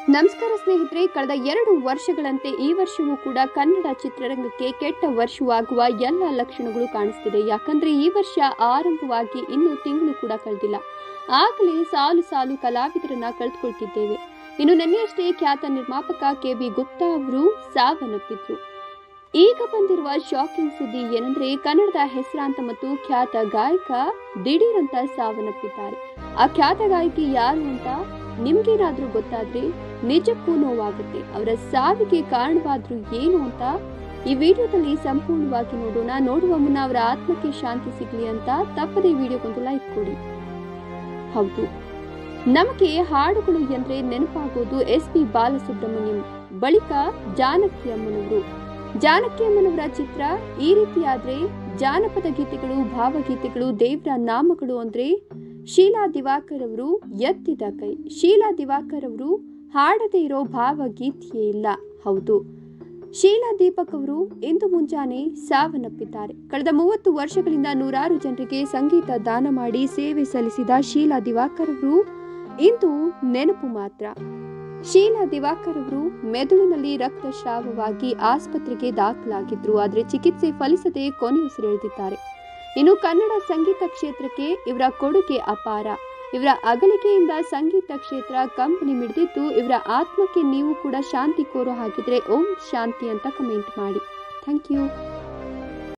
ನಮಸ್ಕಾರ ಸ್ನೇಹಿತರೆ ಕಳೆದ ಎರಡು ವರ್ಷಗಳಂತೆ ಈ ವರ್ಷವೂ ಕೂಡ ಕನ್ನಡ ಚಿತ್ರರಂಗಕ್ಕೆ ಕೆಟ್ಟ ವರ್ಷವಾಗುವ ಎಲ್ಲ ಲಕ್ಷಣಗಳು ಕಾಣಿಸ್ತಿದೆ ಯಾಕಂದ್ರೆ ಈ ವರ್ಷ ಆರಂಭವಾಗಿ ಇನ್ನು ತಿಂಗಳು ಕೂಡ ಕಳೆದಿಲ್ಲ ಆಗಲೇ ಸಾಲು ಸಾಲು ಕಲಾವಿದರನ್ನ ಕಳೆದುಕೊಳ್ತಿದ್ದೇವೆ ಇನ್ನು ನಿನ್ನೆಯಷ್ಟೇ ಖ್ಯಾತ ನಿರ್ಮಾಪಕ ಕೆ ಬಿ ಗುಪ್ತಾ ಅವರು ಸಾವನ್ನಪ್ಪಿದ್ರು ಈಗ ಬಂದಿರುವ ಶಾಕಿಂಗ್ ಸುದ್ದಿ ಏನಂದ್ರೆ ಕನ್ನಡದ ಹೆಸರಾಂತ ಮತ್ತು ಖ್ಯಾತ ಗಾಯಕ ದಿಢೀರಂತ ಸಾವನ್ನಪ್ಪಿದ್ದಾರೆ ಆ ಖ್ಯಾತ ಗಾಯಕಿ ಯಾರು ಅಂತ ನಿಮ್ಗೇನಾದ್ರೂ ಗೊತ್ತಾದ್ರೆ ನಿಜಕ್ಕೂ ನೋವಾಗುತ್ತೆ ಅವರ ಸಾವಿಗೆ ಕಾರಣವಾದ್ರು ಏನು ಅಂತ ಈ ವಿಡಿಯೋದಲ್ಲಿ ಸಂಪೂರ್ಣವಾಗಿ ನೋಡೋಣ ನೋಡುವ ಮುನ್ನ ಅವರ ಆತ್ಮಕ್ಕೆ ಶಾಂತಿ ಸಿಗ್ಲಿ ಅಂತ ತಪ್ಪದೆ ವಿಡಿಯೋಗೊಂದು ಲೈಕ್ ಕೊಡಿ ಹೌದು ನಮಗೆ ಹಾಡುಗಳು ಎಂದ್ರೆ ನೆನಪಾಗೋದು ಎಸ್ ಪಿ ಬಾಲಸುಬ್ರಹ್ಮಣ್ಯಂ ಬಳಿಕ ಜಾನಕಿ ಅಮ್ಮನವರು ಜಾನಕಿ ಅಮ್ಮನವರ ಚಿತ್ರ ಈ ರೀತಿಯಾದ್ರೆ ಜಾನಪದ ಗೀತೆಗಳು ಭಾವಗೀತೆಗಳು ದೇವರ ನಾಮಗಳು ಅಂದ್ರೆ ಶೀಲಾ ದಿವಾಕರ್ ಅವರು ಎತ್ತಿದ ಕೈ ಶೀಲಾ ದಿವಾಕರ್ ಅವರು ಹಾಡದೇ ಇರೋ ಭಾವಗೀತೆಯೇ ಇಲ್ಲ ಹೌದು ಶೀಲಾ ದೀಪಕ್ ಅವರು ಇಂದು ಮುಂಜಾನೆ ಸಾವನ್ನಪ್ಪಿದ್ದಾರೆ ಕಳೆದ ಮೂವತ್ತು ವರ್ಷಗಳಿಂದ ನೂರಾರು ಜನರಿಗೆ ಸಂಗೀತ ದಾನ ಮಾಡಿ ಸೇವೆ ಸಲ್ಲಿಸಿದ ಶೀಲಾ ದಿವಾಕರ್ ಅವರು ಇಂದು ನೆನಪು ಮಾತ್ರ ಶೀಲಾ ದಿವಾಕರ್ ಅವರು ಮೆದುಳಿನಲ್ಲಿ ರಕ್ತಸ್ರಾವವಾಗಿ ಆಸ್ಪತ್ರೆಗೆ ದಾಖಲಾಗಿದ್ರು ಆದರೆ ಚಿಕಿತ್ಸೆ ಫಲಿಸದೆ ಕೊನೆಯುಸಿರೆಳೆದಿದ್ದಾರೆ ಇನ್ನು ಕನ್ನಡ ಸಂಗೀತ ಕ್ಷೇತ್ರಕ್ಕೆ ಇವರ ಕೊಡುಗೆ ಅಪಾರ ಇವರ ಅಗಲಿಕೆಯಿಂದ ಸಂಗೀತ ಕ್ಷೇತ್ರ ಕಂಪನಿ ಮಿಡಿದಿದ್ದು ಇವರ ಆತ್ಮಕ್ಕೆ ನೀವು ಕೂಡ ಶಾಂತಿ ಕೋರೋ ಹಾಗಿದ್ರೆ ಓಂ ಶಾಂತಿ ಅಂತ ಕಮೆಂಟ್ ಮಾಡಿ ಥ್ಯಾಂಕ್ ಯು